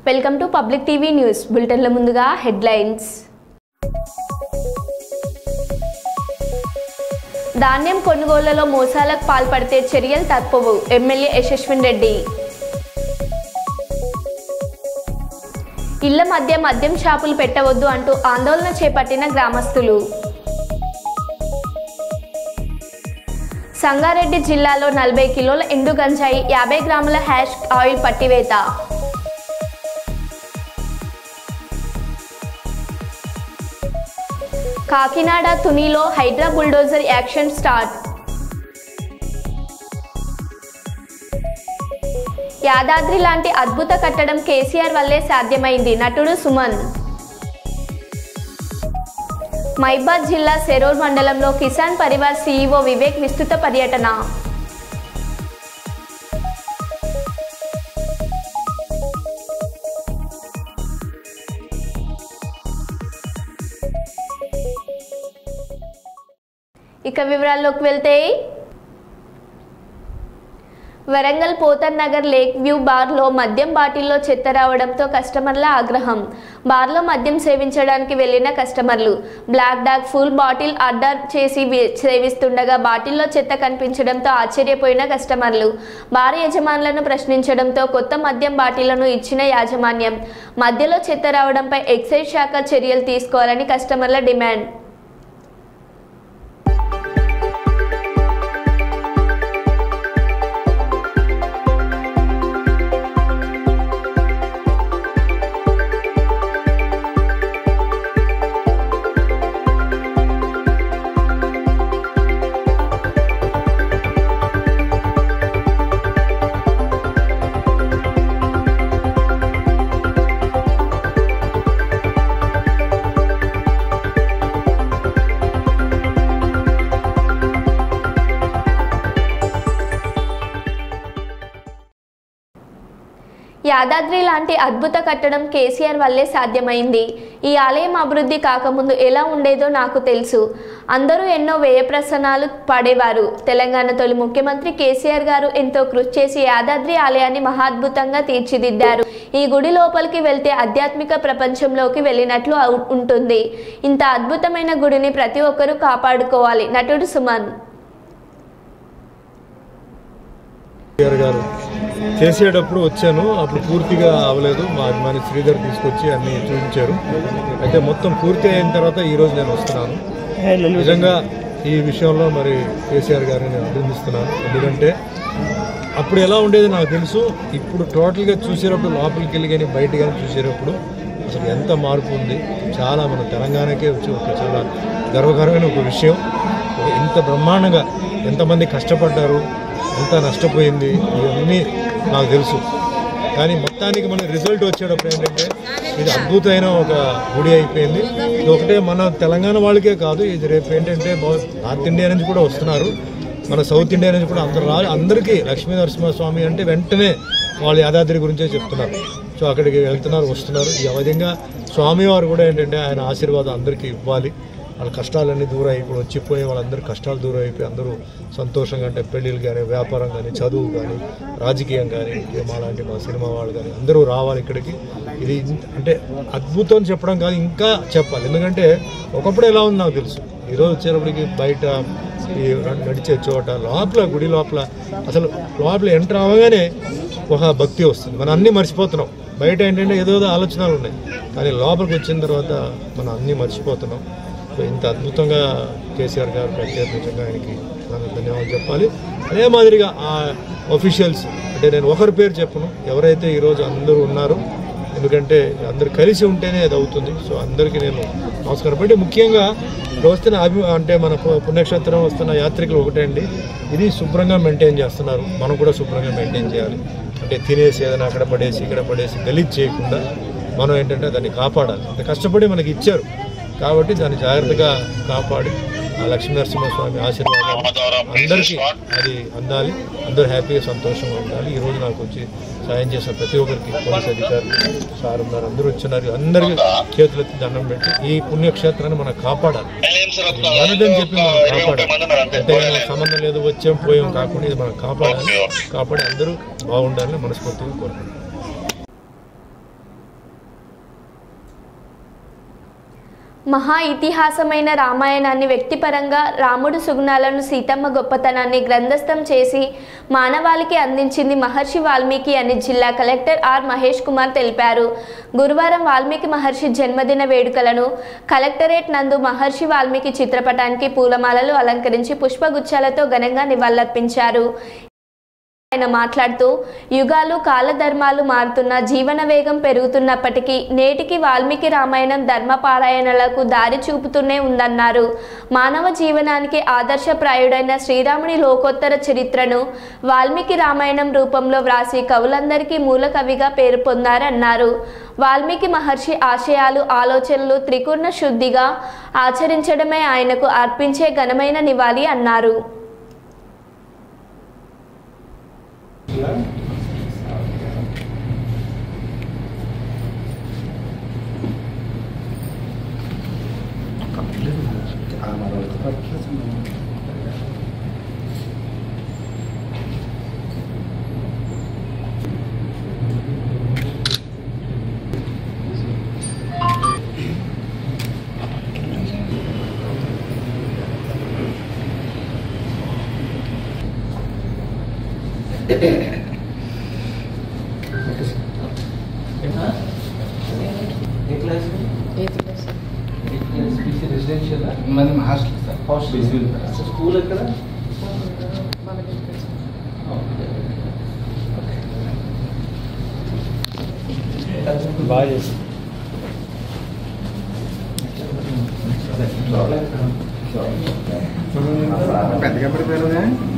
Welcome to public TV news బులెటిన్ల ముందుగా headlines ధాన్యం కొనుగోళ్లలో మోసాలకు పాల్పడితే చర్యలు తప్పవు ఎమ్మెల్యే యశస్విన్ రెడ్డి ఇళ్ల మధ్య మద్యం షాపులు పెట్టవద్దు అంటూ ఆందోళన చేపట్టిన గ్రామస్తులు సంగారెడ్డి జిల్లాలో నలభై కిలోల ఎండు గంజాయి యాభై గ్రాముల హ్యాష్ ఆయిల్ పట్టివేత కాకినాడ తునిలో Hydra bulldozer action start Yadadri లాంటి అద్భుత కట్టడం కేసీఆర్ వల్లే సాధ్యమైంది నటుడు సుమన్ మైబాద్ జిల్లా సెరూర్ మండలంలో కిసాన్ పరివార్ సీఈఓ వివేక్ విస్తృత పర్యటన ఇక వివరాల్లోకి వెళ్తే వరంగల్ పోతన్ నగర్ లేక్ వ్యూ బార్లో మద్యం బాటిల్లో చెత్త రావడంతో కస్టమర్ల ఆగ్రహం బార్లో మద్యం సేవించడానికి వెళ్లిన కస్టమర్లు Black Dog full bottle order చేసి వి- సేవిస్తుండగా బాటిల్లో చెత్త కనిపించడంతో ఆశ్చర్యపోయిన కస్టమర్లు బార్ యజమానులను ప్రశ్నించడంతో కొత్త మద్యం బాటిళ్లను ఇచ్చిన యాజమాన్యం మధ్యలో చెత్త రావడంపై ఎక్సైజ్ శాఖ చర్యలు తీసుకోవాలని కస్టమర్ల డిమాండ్ యాదాద్రి లాంటి అద్భుత కట్టడం కేసీఆర్ వల్లే సాధ్యమైంది ఈ ఆలయం అభివృద్ధి కాకముందు ఎలా ఉండేదో నాకు తెలుసు అందరూ ఎన్నో వ్యయప్రసనాలు పడేవారు తెలంగాణ తొలి ముఖ్యమంత్రి కేసీఆర్ గారు ఎంతో కృషి చేసి యాదాద్రి ఆలయాన్ని మహాద్భుతంగా తీర్చిదిద్దారు ఈ గుడి లోపలికి వెళ్తే ఆధ్యాత్మిక ప్రపంచంలోకి వెళ్ళినట్లు అవు- ఉంటుంది ఇంత అద్భుతమైన గుడిని ప్రతి ఒక్కరూ కాపాడుకోవాలి నటుడు సుమన్ కేసీఆర్ గారు చేసేటప్పుడు వచ్చాను అప్పుడు పూర్తిగా అవ్వలేదు మా అభిమాని శ్రీధర్ తీసుకొచ్చి అన్ని చూపించారు అయితే మొత్తం పూర్తి అయిన తర్వాత ఈ రోజు నేను వస్తున్నాను నిజంగా ఈ విషయంలో మరి కేసీఆర్ గారిని నేను అభినందిస్తున్నాను ఎందుకంటే అప్పుడు ఎలా ఉండేది నాకు తెలుసు ఇప్పుడు టోటల్గా చూసేటప్పుడు లోపలికి వెళ్ళి కానీ బయట కానీ చూసేటప్పుడు అసలు ఎంత మార్పు ఉంది చాలా మన తెలంగాణకే వచ్చి ఒక చాలా గర్వకరమైన ఒక విషయం ఒక ఇంత బ్రహ్మాండంగా ఎంతమంది కష్టపడ్డారు ఎంత నష్టపోయింది ఇవన్నీ నాకు తెలుసు కానీ మొత్తానికి మన రిజల్ట్ వచ్చేటప్పుడు ఏంటంటే ఇది అద్భుతమైన ఒక గుడి అయిపోయింది ఇది ఒకటే మన తెలంగాణ వాళ్ళకే కాదు ఇది రేపు ఏంటంటే బహు- నార్త్ ఇండియా నుంచి కూడా వస్తున్నారు మన సౌత్ ఇండియా నుంచి కూడా అందరు రా అందరికీ లక్ష్మీ నరసింహస్వామి అంటే వెంటనే వాళ్ళు యాదాద్రి గురించే చెప్తున్నారు సో అక్కడికి వెళ్తున్నారు వస్తున్నారు ఈ విధంగా స్వామివారు కూడా ఏంటంటే ఆయన ఆశీర్వాదం అందరికీ ఇవ్వాలి వాళ్ళ కష్టాలన్నీ దూరం అయిపోయి వచ్చిపోయి వాళ్ళందరి కష్టాలు దూరం అయిపోయి అందరూ సంతోషంగా అంటే పెళ్ళిళ్ళు కానీ వ్యాపారం కానీ చదువు కానీ రాజకీయం కానీ మా లాంటి మా సినిమా వాళ్ళు కానీ అందరూ రావాలి ఇక్కడికి ఇది ఇంత- అంటే అద్భుతం చెప్పడం కాదు ఇంకా చెప్పాలి ఎందుకంటే ఒకప్పుడు ఎలా ఉంది నాకు తెలుసు ఈరోజు వచ్చేటప్పటికి బయట ఈ న- నడిచే చోట లోపల గుడి లోపల అసలు లోపల ఎంటర్ అవ్వగానే ఒక భక్తి వస్తుంది మనం అన్నీ మర్చిపోతున్నాం బయట ఏంటంటే ఏదో ఏదో ఆలోచనలు ఉన్నాయి కానీ లోపలికి వచ్చిన తర్వాత మనం అన్నీ మర్చిపోతున్నాం సో ఇంత అద్భుతంగా కేసీఆర్ గారు కట్టారు నిజంగా ఆయనకి మనం ధన్యవాదాలు చెప్పాలి అదే మాదిరిగా ఆ ఒఫీషియల్స్ అంటే నేను ఒకరి పేరు చెప్పను ఎవరైతే ఈరోజు అందరూ ఉన్నారో ఎందుకంటే అందరు కలిసి ఉంటేనే అది అవుతుంది సో అందరికీ నేను నమస్కారం అంటే ముఖ్యంగా ఇప్పుడు వస్తున్న అభి అంటే మన పు- పుణ్యక్షేత్రం వస్తున్న యాత్రికులు ఒకటే అండి ఇది శుభ్రంగా మెయింటైన్ చేస్తున్నారు మనం కూడా శుభ్రంగా మెయింటైన్ చేయాలి అంటే తినేసి ఏదైనా అక్కడ పడేసి ఇక్కడ పడేసి గలీజ్ చేయకుండా మనం ఏంటంటే దాన్ని కాపాడాలి అంత కష్టపడి మనకి ఇచ్చారు కాబట్టి దాన్ని జాగ్రత్తగా కాపాడి ఆ లక్ష్మీ నరసింహస్వామి ఆశీర్వాదాలు అందరికీ అది అందాలి అందరూ హ్యాపీగా సంతోషంగా ఉండాలి ఈ రోజు నాకు వచ్చి సాయం చేసిన ప్రతి ఒక్కరికి పోలీస్ అధికారులు సార్ ఉన్నారు అందరూ వచ్చినారు అందరికీ చేతులెత్తి దండం పెట్టి ఈ పుణ్యక్షేత్రాన్ని మనం కాపాడాలి ఇది మనదని చెప్పి మనం కాపాడాలి అంతేగాని సంబంధం లేదు వచ్చాం పోయాం కాకుండా ఇది మనం కాపాడాలి కాపాడి అందరూ బాగుండాలని మనస్ఫూర్తిగా కోరుకుంటున్నాం మహా ఇతిహాసమైన రామాయణాన్ని వ్యక్తిపరంగా రాముడు సుగుణాలను సీతమ్మ గొప్పతనాన్ని గ్రంథస్థం చేసి మానవాళికి అందించింది మహర్షి వాల్మీకి అని జిల్లా కలెక్టర్ ఆర్ మహేష్ కుమార్ తెలిపారు గురువారం వాల్మీకి మహర్షి జన్మదిన వేడుకలను కలెక్టరేట్ నందు మహర్షి వాల్మీకి చిత్రపటానికి పూలమాలలు అలంకరించి పుష్పగుచ్చాలతో ఘనంగా నివాళులర్పించారు ఆయన మాట్లాడుతూ యుగాలు కాలధర్మాలు మారుతున్న జీవన వేగం పెరుగుతున్నప్పటికీ నేటికి వాల్మీకి రామాయణం ధర్మపారాయణలకు దారి చూపుతూనే ఉందన్నారు మానవ జీవనానికి ఆదర్శప్రాయుడైన శ్రీరాముని లోకోత్తర చరిత్రను వాల్మీకి రామాయణం రూపంలో వ్రాసి కవులందరికీ మూల కవిగా పేరు పొందారన్నారు వాల్మీకి మహర్షి ఆశయాలు ఆలోచనలు త్రికూర్ణ శుద్ధిగా ఆచరించడమే ఆయనకు అర్పించే ఘనమైన నివాళి అన్నారు మన హాస్టల్ సార్ హాస్టల్ స్కూల్ ఎక్కడ బాగా చేసి పెద్దగా పడిపోయారు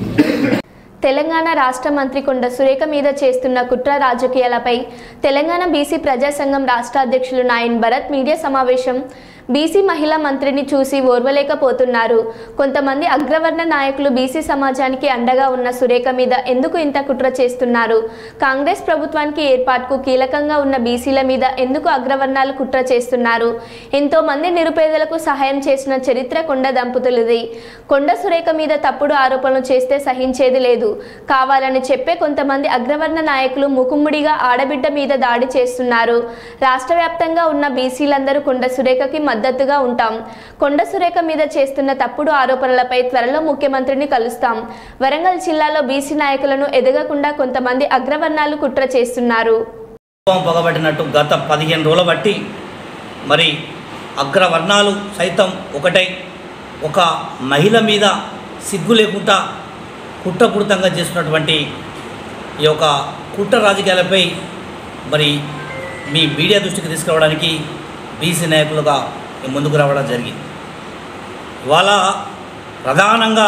తెలంగాణ రాష్ట్ర మంత్రి కొండ సురేఖ మీద చేస్తున్న కుట్ర రాజకీయాలపై తెలంగాణ బీసీ ప్రజా సంఘం రాష్ట్ర అధ్యక్షులు నాయన్ భరత్ మీడియా సమావేశం బీసీ మహిళా మంత్రిని చూసి ఓర్వలేకపోతున్నారు కొంతమంది అగ్రవర్ణ నాయకులు బీసీ సమాజానికి అండగా ఉన్న సురేఖ మీద ఎందుకు ఇంత కుట్ర చేస్తున్నారు కాంగ్రెస్ ప్రభుత్వానికి ఏర్పాటుకు కీలకంగా ఉన్న బీసీల మీద ఎందుకు అగ్రవర్ణాలు కుట్ర చేస్తున్నారు ఎంతో మంది నిరుపేదలకు సహాయం చేసిన చరిత్ర కొండ దంపతులది కొండ సురేఖ మీద తప్పుడు ఆరోపణలు చేస్తే సహించేది లేదు కావాలని చెప్పే కొంతమంది అగ్రవర్ణ నాయకులు ముకుమ్ముడిగా ఆడబిడ్డ మీద దాడి చేస్తున్నారు రాష్ట్ర వ్యాప్తంగా ఉన్న బీసీలందరూ కొండ సురేఖకి మద్దతుగా ఉంటాం కొండ సురేఖ మీద చేస్తున్న తప్పుడు ఆరోపణలపై త్వరలో ముఖ్యమంత్రిని కలుస్తాం వరంగల్ జిల్లాలో బీసీ నాయకులను ఎదగకుండా కొంతమంది అగ్రవర్ణాలు కుట్ర చేస్తున్నారు కోపం పగబట్టినట్టు గత పదిహేను రోజుల బట్టి మరి అగ్రవర్ణాలు సైతం ఒకటై ఒక మహిళ మీద సిగ్గు లేకుండా కుట్రపూరితంగా చేస్తున్నటువంటి ఈ యొక్క కుట్ర రాజకీయాలపై మరి మీ మీడియా దృష్టికి తీసుకురావడానికి బీసీ నాయకులుగా మేము ముందుకు రావడం జరిగింది ఇవాళ ప్రధానంగా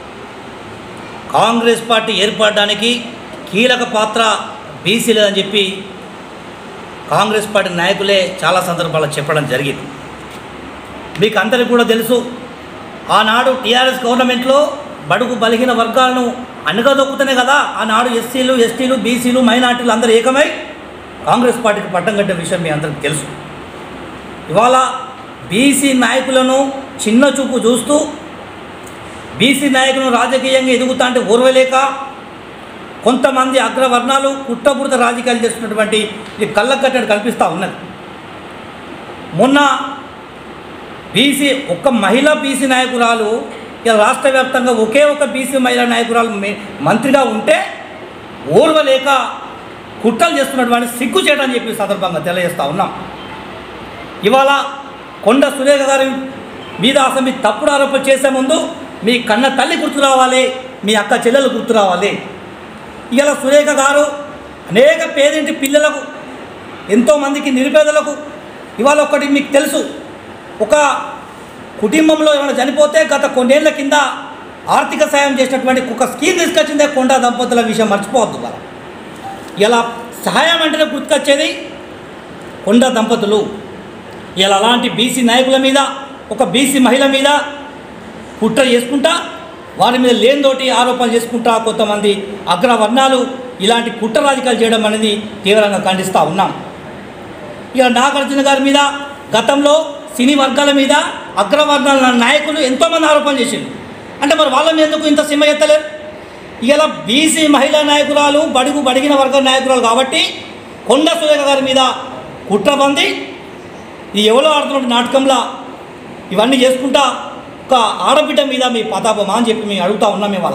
కాంగ్రెస్ పార్టీ ఏర్పడడానికి కీలక పాత్ర బీసీలేదని చెప్పి కాంగ్రెస్ పార్టీ నాయకులే చాలా సందర్భాల్లో చెప్పడం జరిగింది మీకు అందరికీ కూడా తెలుసు ఆనాడు టీఆర్ఎస్ గవర్నమెంట్లో బడుగు బలిహీన వర్గాలను అణగదొక్కుతనే కదా ఆనాడు ఎస్సీలు ఎస్టీలు బీసీలు మైనార్టీలు అందరూ ఏకమై కాంగ్రెస్ పార్టీకి పట్టం కట్టిన విషయం మీ అందరికీ తెలుసు ఇవాళ బీసీ నాయకులను చిన్న చూపు చూస్తూ బీసీ నాయకులను రాజకీయంగా ఎదుగుతా అంటే ఓర్వలేక కొంతమంది అగ్రవర్ణాలు కుట్రపూరిత రాజకీయాలు చేస్తున్నటువంటి ఇది కళ్ళకట్టడి కల్పిస్తూ ఉన్నది మొన్న బీసీ ఒక్క మహిళ బీసీ నాయకురాలు ఇలా రాష్ట్ర వ్యాప్తంగా ఒకే ఒక బీసీ మహిళా నాయకురాలు మే- మంత్రిగా ఉంటే ఓర్వలేక కుట్రలు చేస్తున్నటువంటి సిగ్గు చేయడం చెప్పి సందర్భంగా తెలియజేస్తూ ఉన్నాం ఇవాళ కొండ సురేఖ గారి మీద అసలు మీ తప్పుడు ఆరోపణ చేసే ముందు మీ కన్న తల్లి గుర్తు రావాలి మీ అక్క చెల్లెలు గుర్తు రావాలి ఇవాళ సురేఖ గారు అనేక పేదింటి పిల్లలకు ఎంతోమందికి నిరుపేదలకు ఇవాళ ఒకటి మీకు తెలుసు ఒక కుటుంబంలో ఏమైనా చనిపోతే గత కొన్నేళ్ల కింద ఆర్థిక సాయం చేసినటువంటి ఒక స్కీమ్ తీసుకొచ్చిందే కొండ దంపతుల విషయం మర్చిపోవద్దు కదా ఇలా సహాయం అంటేనే గుర్తుకొచ్చేది కొండ దంపతులు ఇలా అలాంటి బీసీ నాయకుల మీద ఒక బీసీ మహిళ మీద కుట్ర చేసుకుంటా వారి మీద లేనితోటి ఆరోపణలు చేసుకుంటా కొంతమంది అగ్రవర్ణాలు ఇలాంటి కుట్ర రాజకీయాలు చేయడం అనేది తీవ్రంగా ఖండిస్తూ ఉన్నాం ఇక నాగార్జున గారి మీద గతంలో సినీ వర్గాల మీద అగ్రవర్ణాల నాయకులు ఎంతోమంది ఆరోపణలు చేసిండు అంటే మరి వాళ్ళ మీద ఎందుకు ఇంత సినిమా ఎత్తలేరు ఇలా బీసీ మహిళా నాయకురాలు బడుగు బడిగిన వర్గ నాయకురాలు కాబట్టి కొండ సురేఖ గారి మీద కుట్ర పొంది ఈ ఎవరో ఆడుతున్న నాటకంలో ఇవన్నీ చేసుకుంటా ఒక ఆడబిడ్డ మీద మీ పతాపమా అని చెప్పి మేము అడుగుతా ఉన్నాం ఇవాళ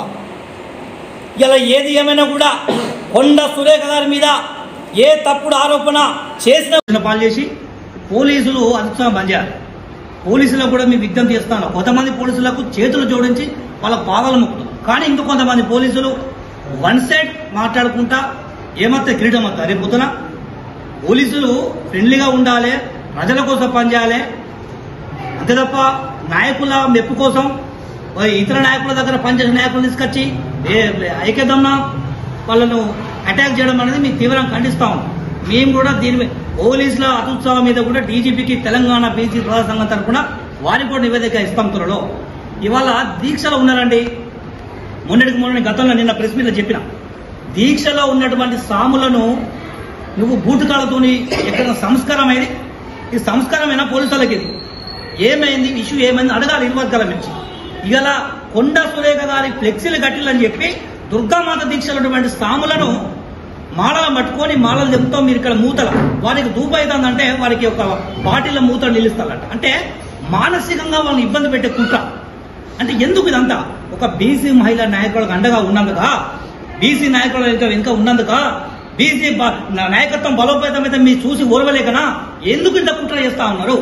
ఇలా ఏది ఏమైనా కూడా కొండ సురేఖ గారి మీద ఏ తప్పుడు ఆరోపణ చేసిన పాలు చేసి పోలీసులు అదుపుగా పనిచేయాలి పోలీసులకు కూడా మీ విజ్ఞప్తి చేస్తాను కొంతమంది పోలీసులకు చేతులు జోడించి వాళ్ళ పాదాలు మొక్కుతారు కానీ ఇంకో కొంతమంది పోలీసులు వన్ సైడ్ మాట్లాడుకుంటా ఏమత్తే కిరీటం వస్తా రేపు పొద్దున పోలీసులు ఫ్రెండ్లీగా ఉండాలి ప్రజల కోసం పనిచేయాలి అంతే తప్ప నాయకుల మెప్పు కోసం ఓ ఇతర నాయకుల దగ్గర పనిచేసిన నాయకులు తీసుకొచ్చి ఏ ఐక్యదమ్మ వాళ్ళను అటాక్ చేయడం అనేది మేము తీవ్రంగా ఖండిస్తాం మేము కూడా దీని మీద పోలీసుల అతుత్సవం మీద కూడా డీజీపీకి తెలంగాణ బీసీ ప్రజా సంఘం తరఫున వారికి కూడా నివేదిక ఇస్తాం త్వరలో ఇవాళ దీక్షలో ఉన్నారండి మొన్నటికి మొన్న గతంలో నిన్న ప్రెస్ మీద చెప్పిన దీక్షలో ఉన్నటువంటి సాములను నువ్వు బూటుకాలతోని ఎక్కడ సంస్కారం అయింది ఈ సంస్కారమైన పోలీసులకి ఇది ఏమైంది ఇష్యూ ఏమైంది అడగాలి ఇరు వర్గాల నుంచి ఇవాళ కొండ సురేఖ గారి ఫ్లెక్సీలు కట్టిలని చెప్పి దుర్గామాత దీక్షలో ఉన్నటువంటి సాములను మాలలు పట్టుకొని మాలలు చెప్తాం మీరు ఇక్కడ మూతల వారికి దూపైతుందంటే వారికి ఒక బాటిల మూతలు నిలుస్తారట అంటే మానసికంగా వాళ్ళని ఇబ్బంది పెట్టే కుట్ర అంటే ఎందుకు ఇదంతా ఒక బీసీ మహిళా నాయకులకు అండగా ఉన్నందుక బీసీ నాయకుల వెనుక వెనుక ఉన్నందుక బీసీ బ- నా- నాయకత్వం బలోపేతమైతే మీరు చూసి ఓర్వలేకనా ఎందుకు ఇంత కుట్ర చేస్తా ఉన్నారు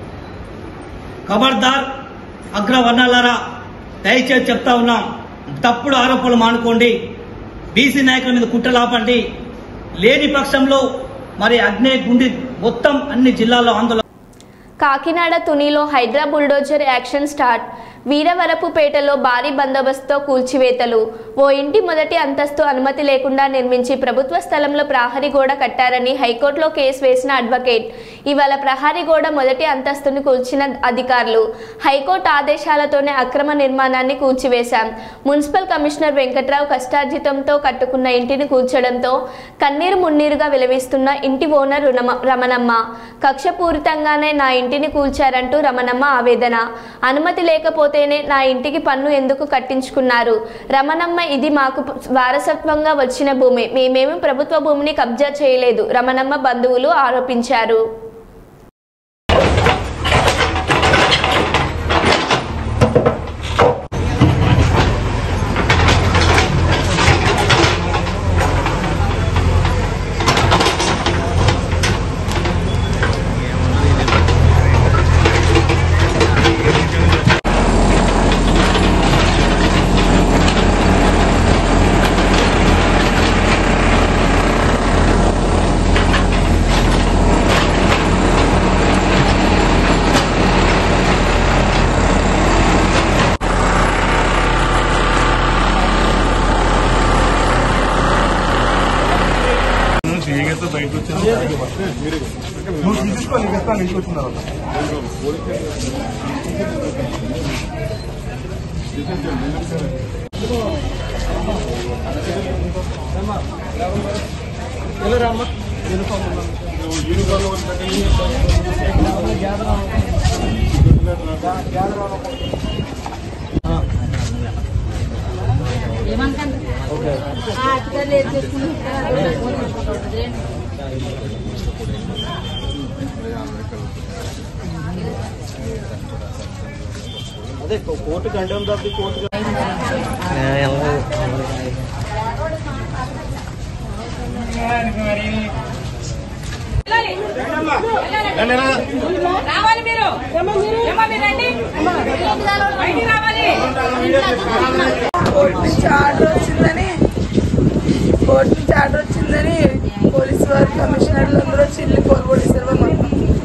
ఖబర్దార్ అగ్రవర్ణాలారా దయచేసి చెప్తా ఉన్నాం తప్పుడు ఆరోపణలు మానుకోండి బీసీ నాయకుల మీద కుట్రలాపండి లేని పక్షంలో మరి అగ్నే గుండి మొత్తం అన్ని జిల్లాల్లో ఆందోళన కాకినాడ తునిలో హైడ్రా బుల్డోజర్ యాక్షన్ స్టార్ట్ వీరవరపుపేటలో భారీ బందోబస్తుతో కూల్చివేతలు ఓ ఇంటి మొదటి అంతస్తు అనుమతి లేకుండా నిర్మించి ప్రభుత్వ స్థలంలో ప్రహరీ గోడ కట్టారని హైకోర్టులో కేసు వేసిన అడ్వకేట్ ఇవాళ ప్రహరీ గోడ మొదటి అంతస్తుని కూల్చిన అధికారులు హైకోర్టు ఆదేశాలతోనే అక్రమ నిర్మాణాన్ని కూల్చివేశాం మున్సిపల్ కమిషనర్ వెంకట్రావు కష్టార్జితంతో కట్టుకున్న ఇంటిని కూల్చడంతో కన్నీరు మున్నీరుగా విలవిస్తున్న ఇంటి ఓనర్ రుణమ- రమణమ్మ కక్షపూరితంగానే నా ఇంటిని కూల్చారంటూ రమణమ్మ ఆవేదన అనుమతి లేకపోతేనే నా ఇంటికి పన్ను ఎందుకు కట్టించుకున్నారు రమణమ్మ ఇది మాకు వారసత్వంగా వచ్చిన భూమి మేమేమి ప్రభుత్వ భూమిని కబ్జా చేయలేదు రమణమ్మ బంధువులు ఆరోపించారు రావాలి మీరు ఏమ్మా మీరు రండి బయటికి రావాలి కోర్టు నుంచి ఆర్డర్ వచ్చిందని కోర్టు నుంచి ఆర్డర్ వచ్చిందని పోలీసు వారు కమిషనర్లు అందరూ వచ్చి ఇల్లు కోల్పొడిస్తారు మొత్తం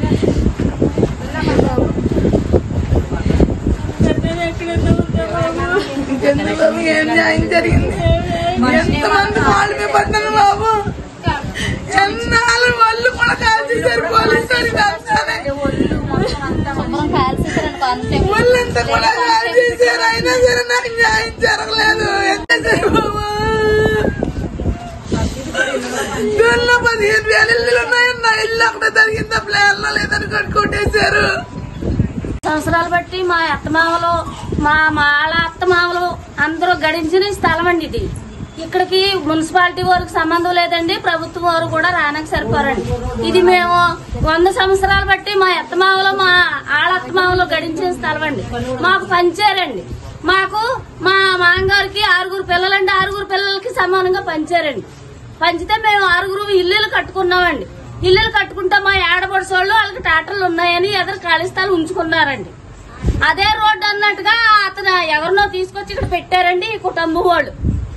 ఇంకెందుకు బాబు ఏం న్యాయం జరిగింది ఎంతమంది వాళ్ళు మీద పడ్డాను బాబు ఎన్నాళ్ళు వాళ్ళు కూడా కాల్చేశారు పోలీసు వారి కబ్జానే. వాళ్ళంతా కూడా కాల్చేశారు అయినా సరే నాకు న్యాయం జరగలేదు ఎంత చేశారు బాబు ఇళ్ళలో పదిహేను వేల ఇల్లులు ఉన్నాయి నా ఇల్లు అక్కడ జరిగిందా ప్లాన్ లేదని కొట్టుకొట్టేశారు సంవత్సరాలు బట్టి మా అత్తమామలు మా మాల అత్తమామలు అందరూ గడించిన స్థలం అండి ఇది ఇక్కడికి మున్సిపాలిటీ వారికి సంబంధం లేదండి ప్రభుత్వం వారు కూడా రానకి సరిపోరండి ఇది మేము వంద సంవత్సరాలు బట్టి మా అత్తమామలు మా ఆళ్ళ అత్తమామలు గడించిన స్థలం అండి మాకు పంచారండి మాకు మా మామగారికి ఆరుగురు పిల్లలండి ఆరుగురు పిల్లలకి సమానంగా పంచారండి పంచితే మేము ఆరుగురు ఇల్లులు కట్టుకున్నామండి ఇల్లులు కట్టుకుంటే మా ఏడబడిసోళ్ళు వాళ్ళకి టాటర్లు ఉన్నాయని ఎదురు ఖాళీ స్థలం ఉంచుకున్నారండి అదే రోడ్డు అన్నట్టుగా అతను ఎవరినో తీసుకొచ్చి ఇక్కడ పెట్టారండి ఈ కుటుంబం వాళ్ళు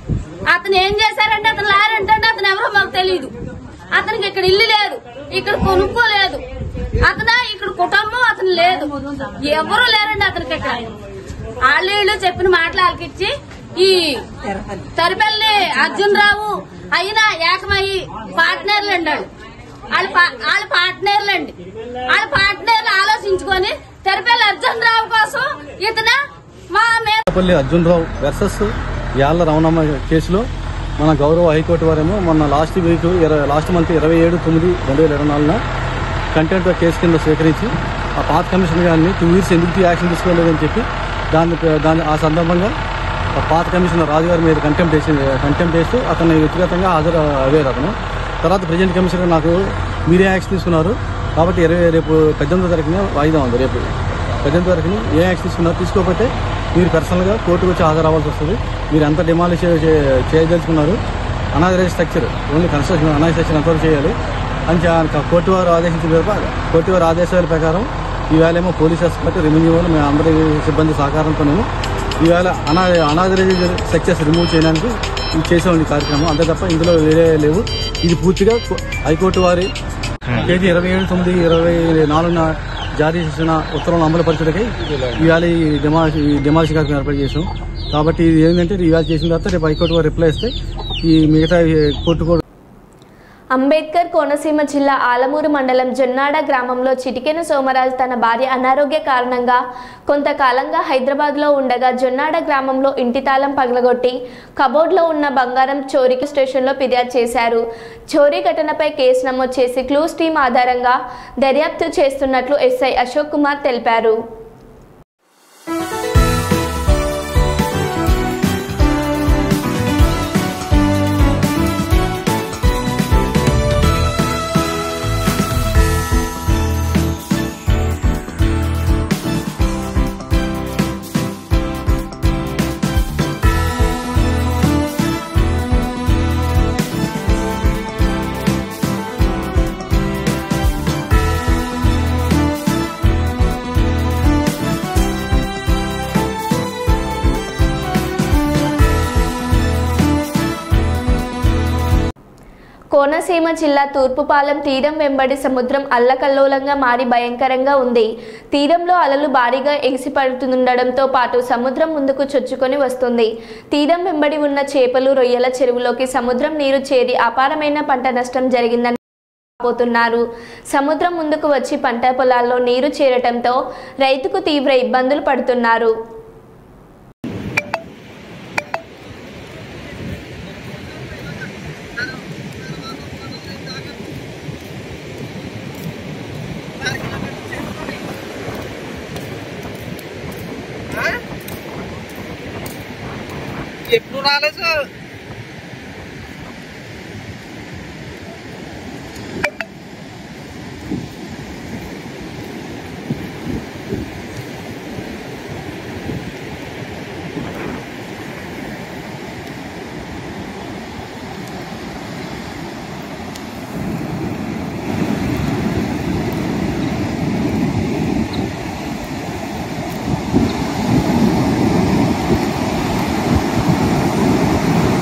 అతను ఏం చేశారంటే అతను లారంటే అతను ఎవరో మాకు తెలియదు అతనికి ఇక్కడ ఇల్లు లేదు ఇక్కడ కొనుక్కోలేదు అతను ఇక్కడ కుటుంబం అతను లేదు ఎవరు లేరండి అతనికి ఇక్కడ వాళ్ళు వీళ్ళు చెప్పిన మాటలు ఆలకిచ్చి ఈ తరిపల్లి అర్జున్ రావు అయినా ఏకమయ్యి పార్ట్నర్లు అండి వాళ్ళు వాళ్ళ పా- వాళ్ళ పార్ట్నర్లు అండి వాళ్ళ పార్ట్నర్లు ఆలోచించుకొని తెరపల్లి అర్జున్ రావు కోసం ఇతను మా మీద పల్లి అర్జున్ రావు వర్సెస్ యాళ్ల రమణమ్మ కేసులో మన గౌరవ హైకోర్టు వారేమో మొన్న లాస్ట్ వీక్ ఇరవై లాస్ట్ మంత్ ఇరవై ఏడు తొమ్మిది రెండు వేల ఇరవై నాలుగున కంటెంట్ కేసు కింద స్వీకరించి ఆ పాత కమిషన్ గారిని టూ ఇయర్స్ ఎందుకు యాక్షన్ తీసుకోలేదని చెప్పి దాన్ని దాని ఆ సందర్భంగా ఆ పాత కమిషనర్ రాజుగారి మీద కంటెంప్ట్ వేసి కంటెంప్ట్ వేస్తూ అతన్ని వ్యక్తిగతంగా హాజరు అయ్యారు అతను తర్వాత ప్రజెంట్ కమిషనర్ నాకు మీరే యాక్షన్ తీసుకున్నారు కాబట్టి ఇరవై రేపు పద్దెనిమిదో తారీఖున వాయిదా ఉంది రేపు పద్దెనిమిది తారీఖున ఏ యాక్షన్ తీసుకున్నారు తీసుకోకపోతే మీరు పర్సనల్గా కోర్టుకు వచ్చి హాజరవ్వాల్సి వస్తుంది మీరు ఎంత డిమాలిష్ చే- చేయదలుచుకున్నారు అనాథరైజ్ స్ట్రక్చర్ ఓన్లీ కన్స్ట్రక్షన్ అనాథ స్ట్రక్చర్ ఎంతవరకు చేయాలి అని చా- కోర్టు వారు ఆదేశించిన ప్రకారం కోర్టు వారి ఆదేశాల ప్రకారం ఈవేళ ఏమో పోలీస్ ఎస్పర్ట్ రెవెన్యూ వాళ్ళు మేము అందరి సిబ్బంది సహకారంతోనేమో ఈవేళ అనా అనాథరైజ్ స్ట్రక్చర్స్ రిమూవ్ చేయడానికి ఇది చేసామండి ఈ కార్యక్రమం అంతే తప్ప ఇందులో వేరే లేవు ఇది పూర్తిగా కో- హైకోర్టు వారి తేదీ ఇరవై ఏడు తొమ్మిది ఇరవై నాలుగున జారీ చేసిన ఉత్తర్వులను అమలుపరచడానికి ఇవాళ ఈ డిమాలిష్ ఈ డిమాలిష్ కార్యక్రమం ఏర్పాటు చేసాం కాబట్టి ఇది ఏంటంటే ఇది ఇవాళ చేసిన తర్వాత రేపు హైకోర్టు వారు రిప్లై ఇస్తే ఈ మిగతా ఈ కోర్టు కూడా అంబేద్కర్ కోనసీమ జిల్లా ఆలమూరు మండలం జొన్నాడ గ్రామంలో చిటికెన సోమరాజు తన భార్య అనారోగ్య కారణంగా కొంతకాలంగా హైదరాబాద్లో ఉండగా జొన్నాడ గ్రామంలో ఇంటి తాళం పగలగొట్టి కబోర్డ్లో ఉన్న బంగారం చోరీకి స్టేషన్లో ఫిర్యాదు చేశారు చోరీ ఘటనపై కేసు నమోదు చేసి క్లూస్ టీం ఆధారంగా దర్యాప్తు చేస్తున్నట్లు ఎస్ఐ అశోక్ కుమార్ తెలిపారు కోనసీమ జిల్లా తూర్పుపాలెం తీరం వెంబడి సముద్రం అల్లకల్లోలంగా మారి భయంకరంగా ఉంది తీరంలో అలలు భారీగా ఎగిసిపడుతుండడంతో పాటు సముద్రం ముందుకు చొచ్చుకొని వస్తుంది తీరం వెంబడి ఉన్న చేపలు రొయ్యల చెరువులోకి సముద్రం నీరు చేరి అపారమైన పంట నష్టం జరిగిందని పోతున్నారు సముద్రం ముందుకు వచ్చి పంట పొలాల్లో నీరు చేరటంతో రైతుకు తీవ్ర ఇబ్బందులు పడుతున్నారు ఎప్పుడు రాలేదు ఆ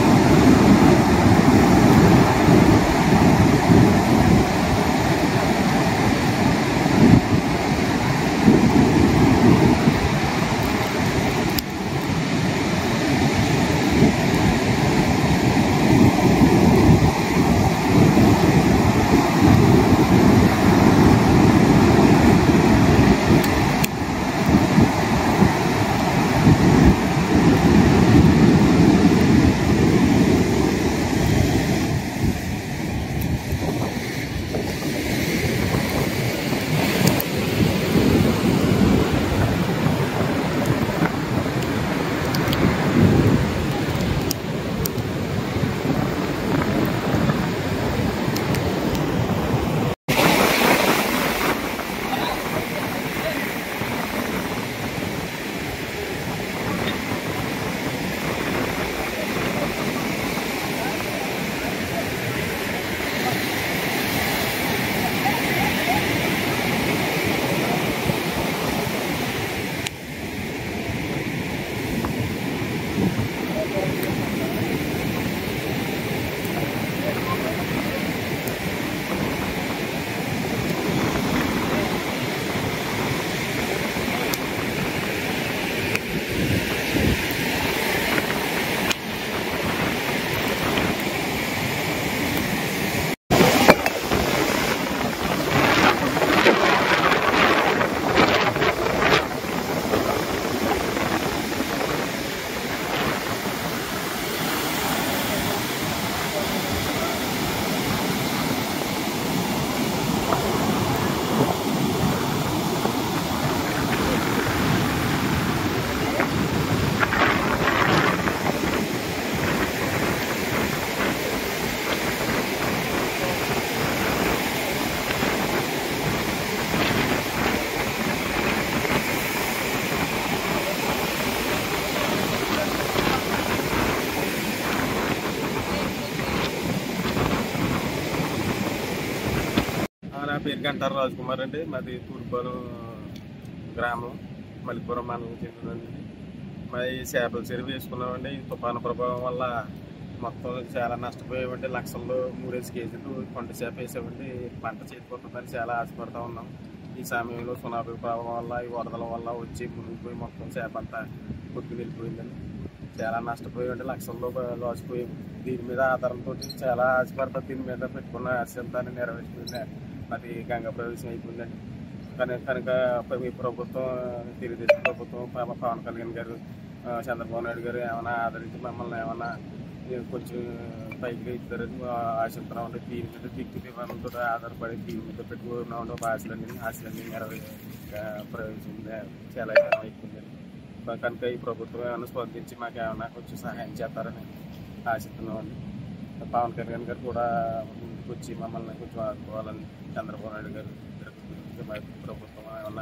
గంటారు రాజకుమార్ అండి మాది తూర్పురం గ్రామం మల్లిపురం మండలం చెందిందండి మరి చేపల చెరువు వేసుకున్నామండి ఈ తుఫాను ప్రభావం వల్ల మొత్తం చాలా నష్టపోయామండి లక్షల్లో మూడేసి కేజీలు కొండ చేప వేసామండి పంట చేతిపోతుందని చాలా ఆశపడతా ఉన్నాం ఈ సమయంలో సునామీ ప్రభావం వల్ల ఈ వరదల వల్ల వచ్చి మునిగిపోయి మొత్తం చేప అంతా కొట్టుకుని వెళ్ళిపోయిందండి చాలా నష్టపోయామండి లక్షల్లో లాసిపోయి దీని మీద ఆధారంతో చాలా ఆశపడతా దీని మీద పెట్టుకున్న ఆశంతాన్ని నెరవేర్చుకుంది అది గంగా ప్రవేశం అయిపోయిందండి కనుక కనుక ఈ ప్రభుత్వం తెలుగుదేశం ప్రభుత్వం పవ- పవన్ కళ్యాణ్ గారు ఆ, చంద్రబాబు నాయుడు గారు ఏమైనా ఆదరించి మమ్మల్ని ఏమైనా ఈ కొంచెం పైకి ఇస్తారని ఆశిస్తున్నాం అంటే దీని మీద దిక్కు విమానంతో ఆధారపడి దీని మీద పెట్టుకున్నాం ఒక ఆశలన్నీ ఆశలన్నీ నెరవే ఆ, ప్రవేశింది చాలా ఇబ్బంది అయిపోయిందండి కనుక ఈ ప్రభుత్వం ఏమైనా స్పందించి మాకు ఏమైనా కొంచెం సహాయం చేస్తారని ఆశిస్తున్నామండి పవన్ కళ్యాణ్ గారు కూడా ముందుకు వచ్చి మమ్మల్ని కొంచెం ఆదుకోవాలని చంద్రబాబు నాయుడు గారు మా ప్రభుత్వం ఏమన్నా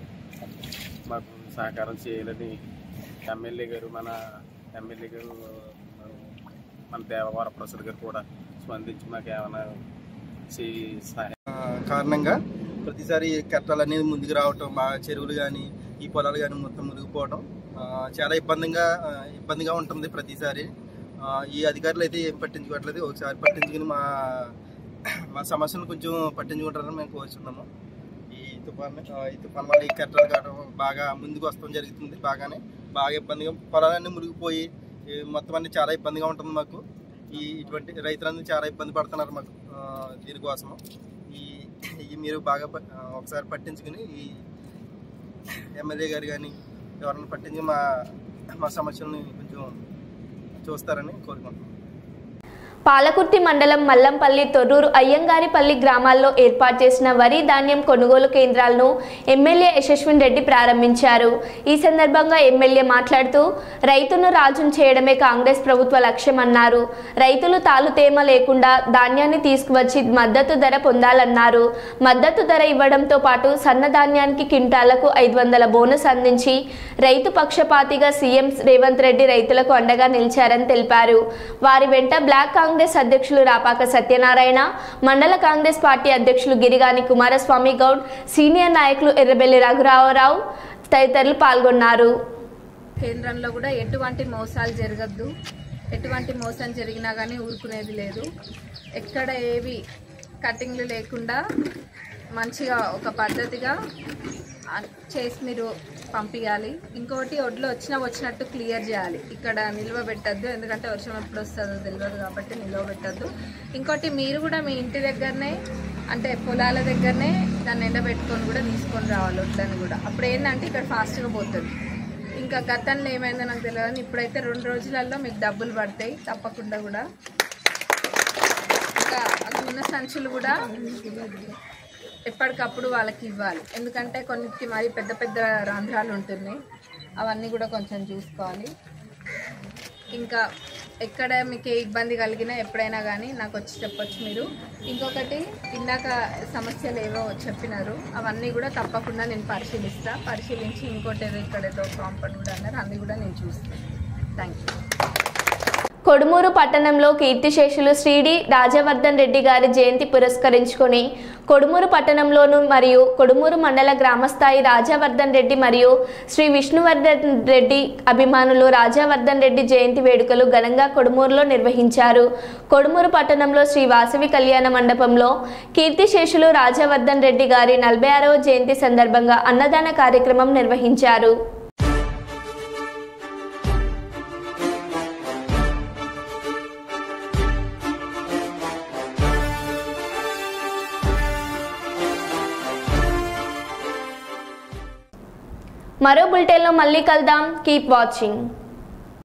మాకు సహకారం చేయాలని ఎమ్మెల్యే గారు మన ఎమ్మెల్యే గారు మన దేవవర ప్రసాద్ గారు కూడా స్పందించి మాకు ఏమైనా చేయి సహాయం కారణంగా ప్రతిసారి కట్టాలు అనేది ముందుకు రావటం మా చెరువులు కానీ ఈ పొలాలు కానీ మొత్తం మునిగిపోవటం ఆ, చాలా ఇబ్బందిగా ఆ, ఇబ్బందిగా ఉంటుంది ప్రతిసారి ఆ, ఈ అధికారులు అయితే ఏం పట్టించుకోవట్లేదు ఒకసారి పట్టించుకుని మా మా సమస్యను కొంచెం పట్టించుకుంటారని మేము కోరుచున్నాము ఈ తుఫాన్ ఆ, ఈ తుఫాన్ వల్ల ఈ కట్టలు కావడం బాగా ముందుకు వస్తాం జరుగుతుంది బాగానే బాగా ఇబ్బందిగా పొలాలన్నీ మునిగిపోయి ఈ మొత్తం అన్ని చాలా ఇబ్బందిగా ఉంటుంది మాకు ఈ ఇటువంటి రైతులందరూ చాలా ఇబ్బంది పడుతున్నారు మాకు ఆ, దీనికోసము ఈ ఈ మీరు బాగా ప- ఆ, ఒకసారి పట్టించుకుని ఈ ఎమ్మెల్యే గారు కానీ ఎవరైనా పట్టించి మా మా సమస్యలను కొంచెం చూస్తారని కోరుకుంటున్నాను పాలకుర్తి మండలం మల్లంపల్లి తొర్రూరు అయ్యంగారిపల్లి గ్రామాల్లో ఏర్పాటు చేసిన వరి ధాన్యం కొనుగోలు కేంద్రాలను ఎమ్మెల్యే యశస్విన్ రెడ్డి ప్రారంభించారు ఈ సందర్భంగా ఎమ్మెల్యే మాట్లాడుతూ రైతును రాజును చేయడమే కాంగ్రెస్ ప్రభుత్వ లక్ష్యమన్నారు రైతులు తాలు తేమ లేకుండా ధాన్యాన్ని తీసుకువచ్చి మద్దతు ధర పొందాలన్నారు మద్దతు ధర ఇవ్వడంతో పాటు సన్న ధాన్యానికి క్వింటాలకు ఐదు వందల బోనస్ అందించి రైతు పక్షపాతిగా సీఎం రేవంత్ రెడ్డి రైతులకు అండగా నిలిచారని తెలిపారు వారి వెంట బ్లాక్ కాంగ్రెస్ అధ్యక్షులు రాపాక సత్యనారాయణ మండల కాంగ్రెస్ పార్టీ అధ్యక్షులు గిరిగాని కుమారస్వామి గౌడ్ సీనియర్ నాయకులు ఎర్రబెల్లి రఘురావరావు తదితరులు పాల్గొన్నారు కేంద్రంలో కూడా ఎటువంటి మోసాలు జరగద్దు ఎటువంటి మోసం జరిగినా కానీ ఊరుకునేది లేదు ఎక్కడ ఏవి కటింగ్లు లేకుండా మంచిగా ఒక పద్ధతిగా ఆ, చేసి మీరు పంపించాలి ఇంకోటి ఒడ్లు వచ్చినా వచ్చినట్టు క్లియర్ చేయాలి ఇక్కడ నిల్వ పెట్టద్దు ఎందుకంటే వర్షం ఎప్పుడు వస్తుందో తెలియదు కాబట్టి నిల్వ పెట్టద్దు ఇంకోటి మీరు కూడా మీ ఇంటి దగ్గరనే అంటే పొలాల దగ్గరనే దాన్ని ఎండబెట్టుకొని కూడా తీసుకొని రావాలి వడ్లని కూడా అప్పుడు ఏంటంటే ఇక్కడ ఫాస్ట్గా పోతుంది ఇంకా గతంలో ఏమైందో నాకు తెలియదు కానీ ఇప్పుడైతే రెండు రోజులలో మీకు డబ్బులు పడతాయి తప్పకుండా కూడా ఇంకా అక్కడ ఉన్న సంచులు కూడా ఎప్పటికప్పుడు వాళ్ళకి ఇవ్వాలి ఎందుకంటే కొన్నిటికి మరి పెద్ద పెద్ద రంధ్రాలు ఉంటున్నాయి అవన్నీ కూడా కొంచెం చూసుకోవాలి ఇంకా ఎక్కడ మీకు ఏ ఇబ్బంది కలిగినా ఎప్పుడైనా కానీ నాకు వచ్చి చెప్పొచ్చు మీరు ఇంకొకటి ఇందాక సమస్యలు ఏవో చెప్పినారు అవన్నీ కూడా తప్పకుండా నేను పరిశీలిస్తా పరిశీలించి ఇంకోటి ఏదో ఇక్కడ ఏదో కాంపౌండ్ కూడా అన్నారు అన్నీ కూడా నేను చూస్తాను థ్యాంక్ యూ కొడుమూరు పట్టణంలో కీర్తిశేషులు శ్రీడి రాజవర్ధన్ రెడ్డి గారి జయంతి పురస్కరించుకొని కొడుమూరు పట్టణంలోను మరియు కొడుమూరు మండల గ్రామస్థాయి రాజవర్ధన్ రెడ్డి మరియు శ్రీ విష్ణువర్ధన్ రెడ్డి అభిమానులు రాజవర్ధన్ రెడ్డి జయంతి వేడుకలు ఘనంగా కొడుమూరులో నిర్వహించారు కొడుమూరు పట్టణంలో శ్రీ వాసవి కళ్యాణ మండపంలో కీర్తిశేషులు రాజవర్ధన్ రెడ్డి గారి నలభై ఆరవ జయంతి సందర్భంగా అన్నదాన కార్యక్రమం నిర్వహించారు మరో బులెటిన్లో మళ్ళీ కలుద్దాం కీప్ వాచింగ్